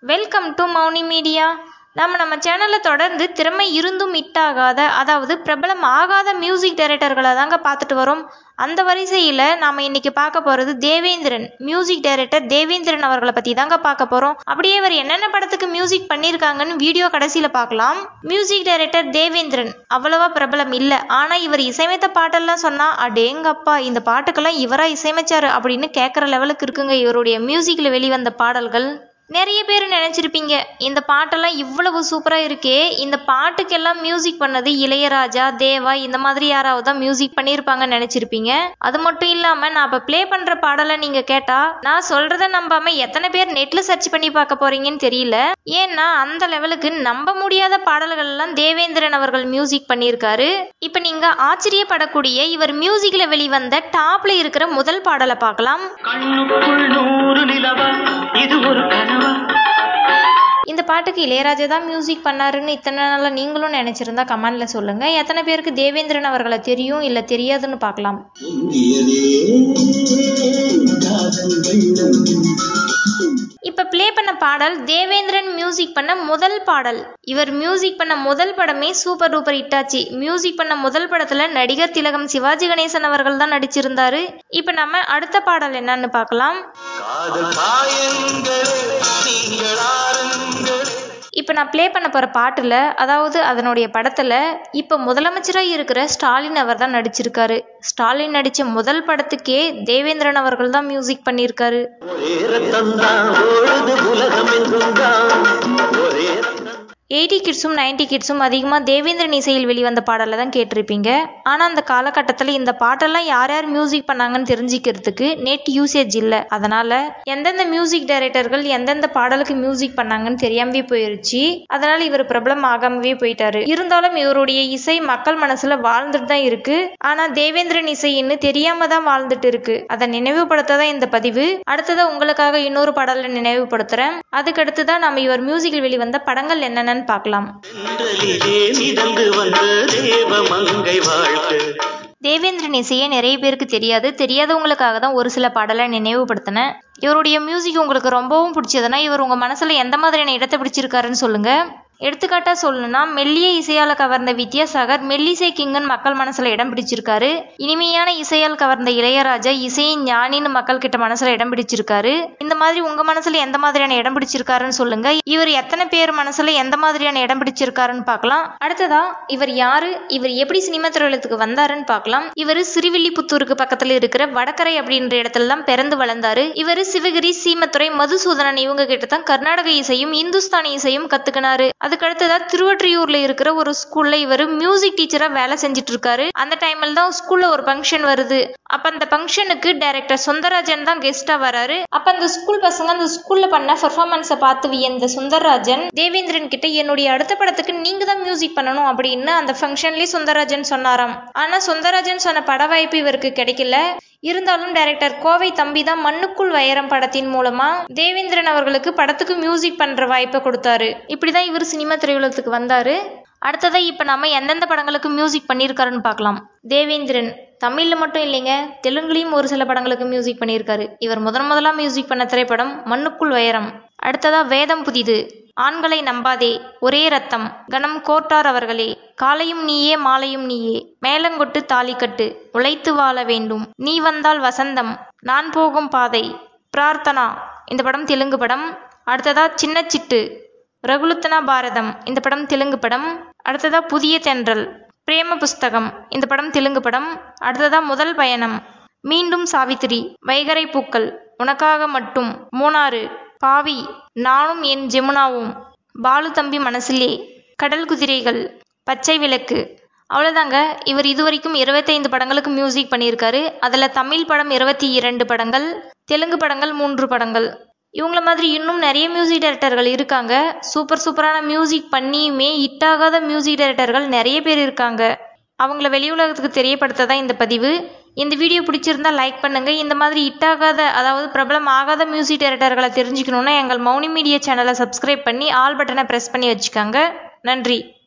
welcome to Mouni media நம்ம நம்ம சேனலில் தொடர்ந்து திறமை இருந்தும் இட்டாகாத அதாவது பிரபலம் ஆகாத மியூசிக் டைரக்டர்களை தாங்க பார்த்துட்டு வரோம் அந்த வரிசையில் நாம் இன்னைக்கு பார்க்க போகிறது தேவேந்திரன் மியூசிக் டைரக்டர் தேவேந்திரன் அவர்களை பற்றி தாங்க பார்க்க போகிறோம் அப்படியே இவர் என்னென்ன படத்துக்கு மியூசிக் பண்ணியிருக்காங்கன்னு வீடியோ கடைசியில் பார்க்கலாம் மியூசிக் டைரக்டர் தேவேந்திரன் அவ்வளவா பிரபலம் இல்லை ஆனால் இவர் இசையமைத்த பாட்டெல்லாம் சொன்னால் அடேங்கப்பா இந்த பாட்டுக்கெல்லாம் இவராக இசையமைச்சாரு அப்படின்னு கேட்குற லெவலுக்கு இருக்குங்க இவருடைய மியூசிக்கில் வெளிவந்த பாடல்கள் நிறைய பேர் நினச்சிருப்பீங்க இந்த பாட்டெல்லாம் இவ்வளவு சூப்பராக இருக்கே இந்த பாட்டுக்கெல்லாம் மியூசிக் பண்ணது இளையராஜா தேவா இந்த மாதிரி யாராவது தான் மியூசிக் பண்ணியிருப்பாங்கன்னு நினச்சிருப்பீங்க அது மட்டும் இல்லாமல் நான் இப்போ ப்ளே பண்ணுற பாடலை நீங்கள் கேட்டால் நான் சொல்கிறத நம்பாமல் எத்தனை பேர் நெட்டில் சர்ச் பண்ணி பார்க்க போகிறீங்கன்னு தெரியல ஏன்னா அந்த லெவலுக்கு நம்ப முடியாத பாடல்கள் எல்லாம் தேவேந்திரன் அவர்கள் மியூசிக் பண்ணியிருக்காரு இப்போ நீங்கள் ஆச்சரியப்படக்கூடிய இவர் மியூசிக்கில் வெளிவந்த டாப்ல இருக்கிற முதல் பாடலை பார்க்கலாம் கண்ணுக்குள் நூறு நிலவா இது ஒரு கனவா இந்த பாட்டுக்கு இளையராஜா தான் மியூசிக் பண்ணாருன்னு இத்தனை நாளா நீங்களும் நினைச்சிருந்தா கமெண்ட்ல சொல்லுங்க எத்தனை பேருக்கு தேவேந்திரன் அவர்களை தெரியும் இல்ல தெரியாதுன்னு பார்க்கலாம் இப்ப ப்ளே பண்ண பாடல் தேவேந்திரன் மியூசிக் பண்ண முதல் பாடல் இவர் மியூசிக் பண்ண முதல் படமே சூப்பர் டூப்பர் ஹிட்டாச்சு மியூசிக் பண்ண முதல் படத்துல நடிகர் திலகம் சிவாஜி கணேசன் அவர்கள் தான் நடிச்சிருந்தாரு இப்ப நம்ம அடுத்த பாடல் என்னன்னு பார்க்கலாம் காதல் காயங்களே நீங்கள் ஆரங்களே இப்போ நான் ப்ளே பண்ண போகிற பாட்டில் அதாவது அதனுடைய படத்தில் இப்போ முதலமைச்சராக இருக்கிற ஸ்டாலின் அவர் தான் நடிச்சிருக்காரு ஸ்டாலின் நடித்த முதல் படத்துக்கே தேவேந்திரன் அவர்கள் தான் மியூசிக் பண்ணியிருக்காரு ஒரே ரத்தம் தான் ஓடுது உலகம் எங்கும் தான் ஒரே ரத்தம் எயிட்டி கிட்ஸும் நைன்டி கிட்ஸும் அதிகமாக தேவேந்திரன் இசையில் வெளிவந்த பாடலை தான் கேட்டிருப்பீங்க ஆனால் அந்த காலகட்டத்தில் இந்த பாட்டெல்லாம் யார் யார் மியூசிக் பண்ணாங்கன்னு தெரிஞ்சுக்கிறதுக்கு நெட் யூசேஜ் இல்லை அதனால் எந்தெந்த மியூசிக் டைரக்டர்கள் எந்தெந்த பாடலுக்கு மியூசிக் பண்ணாங்கன்னு தெரியாமவே போயிருச்சு அதனால் இவர் பிரபலம் ஆகாமவே போயிட்டாரு இருந்தாலும் இவருடைய இசை மக்கள் மனசில் வாழ்ந்துட்டு தான் இருக்கு ஆனால் தேவேந்திரன் இசைன்னு தெரியாம தான் வாழ்ந்துட்டு இருக்கு அதை நினைவுபடுத்த தான் இந்த பதிவு அடுத்ததாக உங்களுக்காக இன்னொரு பாடலை நினைவுபடுத்துறேன் அதுக்கடுத்து தான் நம்ம இவர் மியூசிக்கில் வெளிவந்த படங்கள் என்னென்னு பார்க்கலாம் தென்றலிலே மிதந்து வந்த தேவ மங்கை வாழ்த்து தேவேந்திரன் இசையே நிறைய பேருக்கு தெரியாது தெரியாதவங்களுக்காக தான் ஒரு சில பாடலை நினைவுபடுத்தினேன் இவருடைய மியூசிக் உங்களுக்கு ரொம்பவும் பிடிச்சதுன்னா இவர் உங்கள் மனசில் எந்த மாதிரியான இடத்தை பிடிச்சிருக்காருன்னு சொல்லுங்கள் எடுத்துக்காட்டாக சொல்லணும்னா மெல்லிய இசையால் கவர்ந்த வித்யாசாகர் மெல்லிசை கிங்கன் மக்கள் மனசில் இடம் பிடிச்சிருக்காரு இனிமையான இசையால் கவர்ந்த இளையராஜா இசையின் ஞானின்னு மக்கள் கிட்ட மனசில் இடம் பிடிச்சிருக்காரு இந்த மாதிரி உங்கள் மனசில் எந்த மாதிரியான இடம் பிடிச்சிருக்காருன்னு சொல்லுங்க இவர் எத்தனை பேர் மனசில் எந்த மாதிரியான இடம் பிடிச்சிருக்காருன்னு பார்க்கலாம் அடுத்ததா இவர் யாரு இவர் எப்படி சினிமா திரையுலகத்துக்கு வந்தாருன்னு பார்க்கலாம் இவர் சிறுவில்லிபுத்தூருக்கு பக்கத்தில் இருக்கிற வடகரை அப்படின்ற இடத்துல தான் பிறந்து வளர்ந்தாரு இவர் சிவகிரி சீமத்துறை மதுசூதனன் இவங்க கிட்ட தான் கர்நாடக இசையும் இந்துஸ்தானி இசையும் கத்துக்கினாரு அதுக்கு அடுத்ததா திருவொற்றியூர்ல இருக்கிற ஒரு ஸ்கூல்ல இவர் மியூசிக் டீச்சரா வேலை செஞ்சுட்டு இருக்காரு அந்த டைம்ல தான் ஸ்கூல்ல ஒரு ஃபங்க்ஷன் வருது அப்ப அந்த ஃபங்க்ஷனுக்கு டைரக்டர் சுந்தரராஜன் தான் கெஸ்டா வராரு அப்ப அந்த ஸ்கூல் பசங்க அந்த ஸ்கூல்ல பண்ண பெர்ஃபார்மன்ஸை பார்த்து வியந்த சுந்தரராஜன் தேவேந்திரன் கிட்ட என்னுடைய அடுத்த படத்துக்கு நீங்க தான் மியூசிக் பண்ணணும் அப்படின்னு அந்த ஃபங்க்ஷன்லயே சுந்தரராஜன் சொன்னாராம் ஆனா சுந்தரராஜன் சொன்ன பட வாய்ப்பு இவருக்கு கிடைக்கல இருந்தாலும் டைரக்டர் கோவை தம்பி தான் மண்ணுக்குள் வைரம் படத்தின் மூலமா தேவேந்திரன் அவர்களுக்கு படத்துக்கு மியூசிக் பண்ற வாய்ப்பை கொடுத்தாரு இப்படிதான் இவர் சினிமா திரையுலகத்துக்கு வந்தாரு அடுத்ததா இப்ப நம்ம எந்தெந்த படங்களுக்கு மியூசிக் பண்ணியிருக்காருன்னு பார்க்கலாம் தேவேந்திரன் தமிழ்ல மட்டும் இல்லைங்க தெலுங்குலயும் ஒரு சில படங்களுக்கு மியூசிக் பண்ணியிருக்காரு இவர் முதன் முதலா மியூசிக் பண்ண திரைப்படம் மண்ணுக்குள் வைரம் அடுத்ததா வேதம் புதிது ஆண்களை நம்பாதே ஒரே ரத்தம் கணம் கோட்டார் அவர்களே காலையும் நீயே மாலையும் நீயே மேலங்கொட்டு தாலிக்கட்டு உழைத்து வாழ வேண்டும் நீ வந்தால் வசந்தம் நான் போகும் பாதை பிரார்த்தனா இந்த படம் தெலுங்கு படம் அடுத்ததா சின்ன சிட்டு ரகுலுத்தனா பாரதம் இந்த படம் தெலுங்கு படம் அடுத்ததா புதிய தென்றல் பிரேம புஸ்தகம் இந்த படம் தெலுங்கு படம் அடுத்ததா முதல் பயணம் மீண்டும் சாவித்திரி வைகரை பூக்கள் உனக்காக மட்டும் மூணாறு பாவி நானும் என் ஜெமுனாவும் பாலு தம்பி மனசிலே கடல் குதிரைகள் பச்சை விளக்கு அவ்வளோதாங்க இவர் இதுவரைக்கும் இருபத்தைந்து படங்களுக்கு மியூசிக் பண்ணியிருக்காரு அதில் தமிழ் படம் இருபத்தி இரண்டு படங்கள் தெலுங்கு படங்கள் மூன்று படங்கள் இவங்கள மாதிரி இன்னும் நிறைய மியூசிக் டைரக்டர்கள் இருக்காங்க சூப்பர் சூப்பரான மியூசிக் பண்ணியுமே ஹிட்டாகாத மியூசிக் டைரக்டர்கள் நிறைய பேர் இருக்காங்க அவங்கள வெளி உலகத்துக்கு தெரியப்படுத்த தான் இந்த பதிவு இந்த வீடியோ பிடிச்சிருந்தா லைக் பண்ணுங்க இந்த மாதிரி ஹிட்டாகாத அதாவது பிரபலம் ஆகாத மியூசிக் டைரக்டர்களை தெரிஞ்சுக்கணுன்னா எங்கள் மௌனி மீடியா சேனலை சப்ஸ்கிரைப் பண்ணி ஆல் பட்டனை ப்ரெஸ் பண்ணி வச்சுக்கோங்க நன்றி